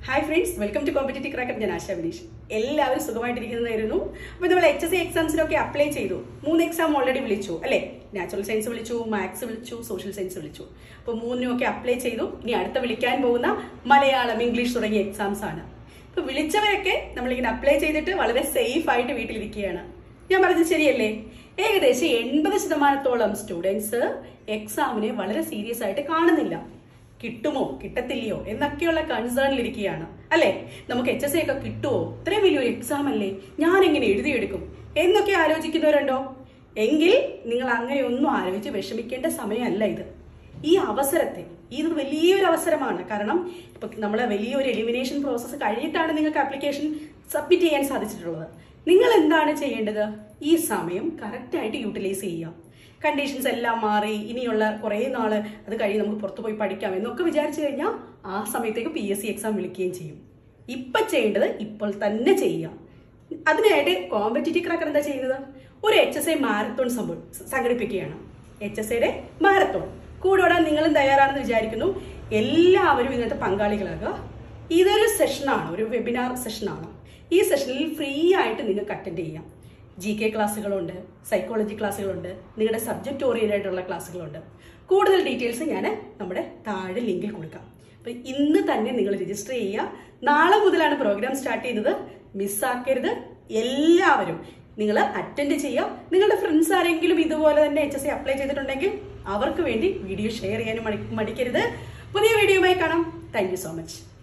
hi friends welcome to competitive cracker ഞാൻ ആശാ വിനീഷ് എല്ലാവരും സുഖമായിട്ടിരിക്കുന്നതായിരുന്നു അപ്പോൾ നമ്മൾ എച്ച് എസ് സി എക്സാംസിനൊക്കെ അപ്ലൈ ചെയ്തു മൂന്ന് എക്സാം ഓൾറെഡി വിളിച്ചു അല്ലേ നാച്ചുറൽ സയൻസ് വിളിച്ചു മാത്സ് വിളിച്ചു സോഷ്യൽ സയൻസ് വിളിച്ചു അപ്പോൾ മൂന്നിനും ഒക്കെ അപ്ലൈ ചെയ്തു ഇനി അടുത്ത വിളിക്കാൻ പോകുന്ന മലയാളം ഇംഗ്ലീഷ് തുടങ്ങിയ എക്സാംസ് ആണ് അപ്പോൾ വിളിച്ചവരൊക്കെ നമ്മളിങ്ങനെ അപ്ലൈ ചെയ്തിട്ട് വളരെ സേഫ് ആയിട്ട് വീട്ടിലിരിക്കുകയാണ് ഞാൻ പറഞ്ഞത് ശരിയല്ലേ ഏകദേശം എൺപത് ശതമാനത്തോളം സ്റ്റുഡൻസ് എക്സാമിനെ വളരെ സീരിയസ് ആയിട്ട് കാണുന്നില്ല കിട്ടുമോ കിട്ടത്തില്ലയോ എന്നൊക്കെയുള്ള കൺസേണിലിരിക്കുകയാണ് അല്ലെ നമുക്ക് എച്ച് എസ് എ ഒക്കെ കിട്ടുമോ ഇത്രയും വലിയൊരു എക്സാം അല്ലേ ഞാൻ എങ്ങനെ എഴുതിയെടുക്കും എന്നൊക്കെ ആലോചിക്കുന്നവരുണ്ടോ എങ്കിൽ നിങ്ങൾ അങ്ങനെയൊന്നും ആലോചിച്ച് വിഷമിക്കേണ്ട സമയമല്ല ഇത് ഈ അവസരത്തെ ഇത് വലിയൊരു അവസരമാണ് കാരണം ഇപ്പൊ നമ്മളെ വലിയൊരു എലിമിനേഷൻ പ്രോസസ്സ് കഴിഞ്ഞിട്ടാണ് നിങ്ങൾക്ക് ആപ്ലിക്കേഷൻ സബ്മിറ്റ് ചെയ്യാൻ സാധിച്ചിട്ടുള്ളത് നിങ്ങൾ എന്താണ് ചെയ്യേണ്ടത് ഈ സമയം കറക്റ്റായിട്ട് യൂട്ടിലൈസ് ചെയ്യുക കണ്ടീഷൻസ് എല്ലാം മാറി ഇനിയുള്ള കുറേ നാള് അത് കഴിഞ്ഞ് നമുക്ക് പുറത്തു പോയി പഠിക്കാം എന്നൊക്കെ വിചാരിച്ചു കഴിഞ്ഞാൽ ആ സമയത്തേക്ക് പി എസ് സി എക്സാം വിളിക്കുകയും ചെയ്യും ഇപ്പൊ ചെയ്യേണ്ടത് ഇപ്പോൾ തന്നെ ചെയ്യുക അതിനായിട്ട് കോമ്പറ്റേറ്റീവ് ക്രാക്കർ എന്താ ചെയ്യുന്നത് ഒരു എച്ച് എസ് ഐ മാരത്തോൺ സംഘടിപ്പിക്കുകയാണ് എച്ച് എസ് ഐയുടെ മാരത്തോൺ കൂടെ ഓടാൻ നിങ്ങളും തയ്യാറാണെന്ന് വിചാരിക്കുന്നു എല്ലാവരും ഇതിനകത്ത് പങ്കാളികളാകുക ഇതൊരു സെഷനാണ് ഒരു വെബിനാർ സെഷനാണ് ഈ സെഷനിൽ ഫ്രീ ആയിട്ട് നിങ്ങൾക്ക് അറ്റൻഡ് ചെയ്യാം ജി കെ ക്ലാസ്സുകളുണ്ട് സൈക്കോളജി ക്ലാസ്സുകളുണ്ട് നിങ്ങളുടെ സബ്ജക്റ്റ് ഓറിയന്റഡ് ആയിട്ടുള്ള ക്ലാസ്സുകളുണ്ട് കൂടുതൽ ഡീറ്റെയിൽസ് ഞാൻ നമ്മുടെ താഴെ ലിങ്കിൽ കൊടുക്കാം അപ്പൊ ഇന്ന് തന്നെ നിങ്ങൾ രജിസ്റ്റർ ചെയ്യുക നാളെ മുതലാണ് പ്രോഗ്രാം സ്റ്റാർട്ട് ചെയ്യുന്നത് മിസ്സാക്കരുത് എല്ലാവരും നിങ്ങൾ അറ്റൻഡ് ചെയ്യുക നിങ്ങളുടെ ഫ്രണ്ട്സ് ആരെങ്കിലും ഇതുപോലെ തന്നെ എച്ച് എസ് സി അപ്ലൈ ചെയ്തിട്ടുണ്ടെങ്കിൽ അവർക്ക് വേണ്ടി വീഡിയോ ഷെയർ ചെയ്യാനും മടി- മടിക്കരുത് പുതിയ വീഡിയോയുമായി കാണാം താങ്ക് യു സോ മച്ച്